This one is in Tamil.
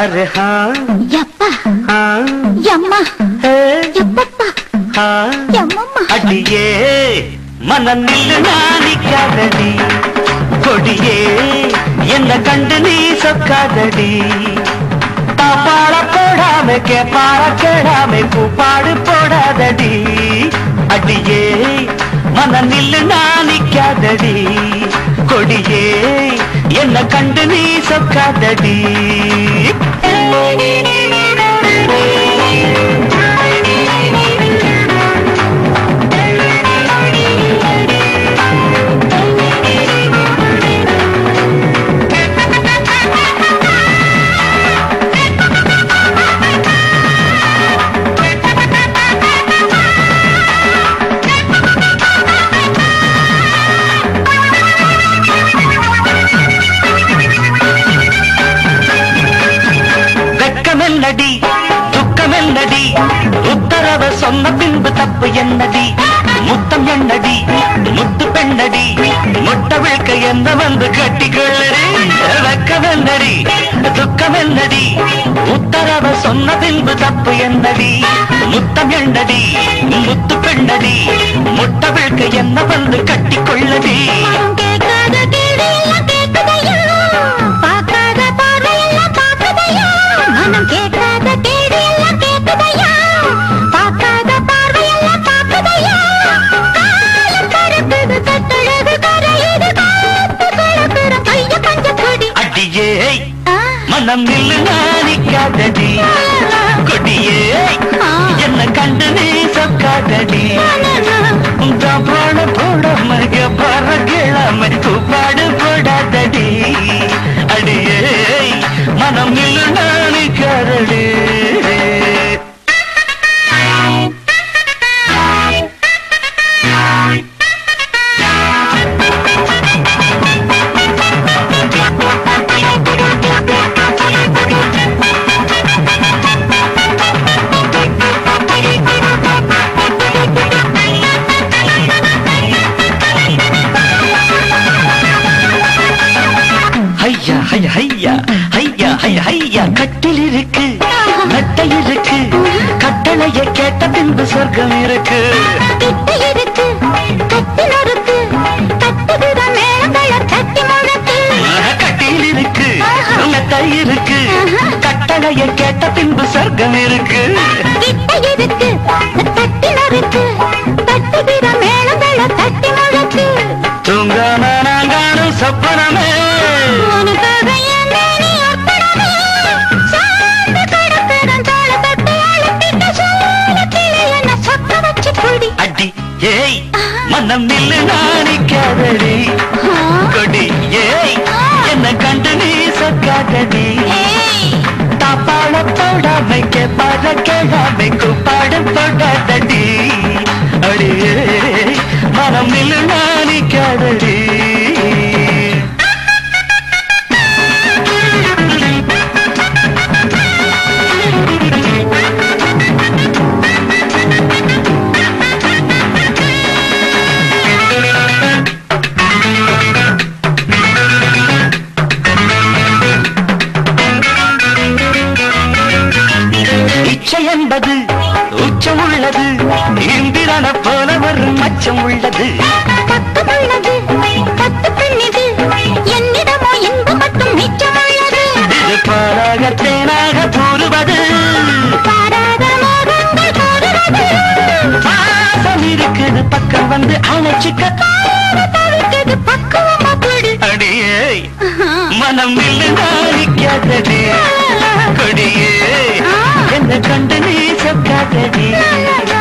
அரே ஹா எப்பா ஹா எம்மா ஹே எப்பப்பா ஹா எம்மம்மா அடியே மனம் நில்லு நாணிக்காதடி கொடியே என்ன கண்டு நீ சொக்காதடி தாப்பாள போடாம கேப்பாள கேடாம கூப்பாடு போடாதடி அடியே மனம் நில்லு நாணிக்காதடி கொடியே என்ன கண்டு நீ சொக்காதடி வெக்கமெல்லடி துக்கமெல்லடி உத்தரவ சொன்ன பின்பு தப்பு என்னடி முத்தம் என்னடி முத்து பெண்ணடி முட்ட விழ்க்க என்ன வந்து கட்டிக்கொள்ளடி வெக்கமெல்லடி துக்கமெல்லடி உத்தரவ சொன்ன பின்பு தப்பு என்னடி முத்தம் என்னடி முத்து பெண்ணடி முட்ட விழ்க்க என்ன வந்து கட்டிக்கொள்ளடி மனம் கேட்காத கேள்வி எல்லாம் கேட்குதையா பார்க்காத பார்வை எல்லாம் பார்க்குதையா மனம் கேட்காத கேள்வி எல்லாம் கேட்குதையா பார்க்காத பார்வை எல்லாம் பார்க்குதையா காலம் கருக்குது கட்டழகு கரையுது காத்து கலக்குற கைய பஞ்ச கொடி அடியே ஆ, மனம் நில்லு நாணிக்காதடி கொடியே என்ன கண்டு நீ சொக்காதடி பாட போடாம பற கிழமை கூப்பாடு போடாதடி அடியே மனம் நில்லு நாணிக்காதடி ஐயா ஐயா ஐயா ஐயா ஐயா ஐயா கட்டில் இருக்கு மெத்தை இருக்கு கட்டளைய கேட்ட பின்பு சொர்க்கம் இருக்கு கிட்ட இருக்கு கட்டி நொறுக்கு கட்டுகிற மேளங்களை தட்டி முழக்கு கட்டில் இருக்கு மெத்தை இருக்கு கட்டளைய கேட்ட பின்பு சொர்க்கம் இருக்கு கிட்ட இருக்கு தட்டி நொறுக்கு தட்டுகிற மேளங்களை தட்டி முழக்கு தூங்காம நாங்கானும் சொப்பனமே உனக்காக என் மேனி அர்ப்பணமே. சார்ந்து கிடக்கிறேன் தாழ தட்டி அழுத்திட்ட சோளத்திலே என்னை சொக்க வச்சு புடி. அடி ஏய் மனம் நில்லு நாணிக்காதடி கொடி ஏய் என்ன கண்டு நீ சொக்காதடி ஏய், தாப்பாள போடாமை கேப்பாட கேடாமை கூப்பாடு போடாதடி அடியே மனம் நில்லு நாணிக்காதடி இச்சை என்பது உச்சம் உள்ளது இந்திரன போல ஒரு மச்சம் உள்ளது பக்கமுள்ளது, பத்து பெண்ணிது. என்னிடமோ இன்பம் மட்டும் மிச்சமுள்ளது. இது பாராக தேனாக கூறுவது பாராத மோகங்கள் கூறுவது. பாசம் இருக்குது பக்கம் வந்து அணைச்சிக்க தவிர்க்குது பக்குவமா கொடு. அடியே மனம் நில்லு நாணிக்காதடி கொடியே என்ன கண்டு நீ சொக்காதடி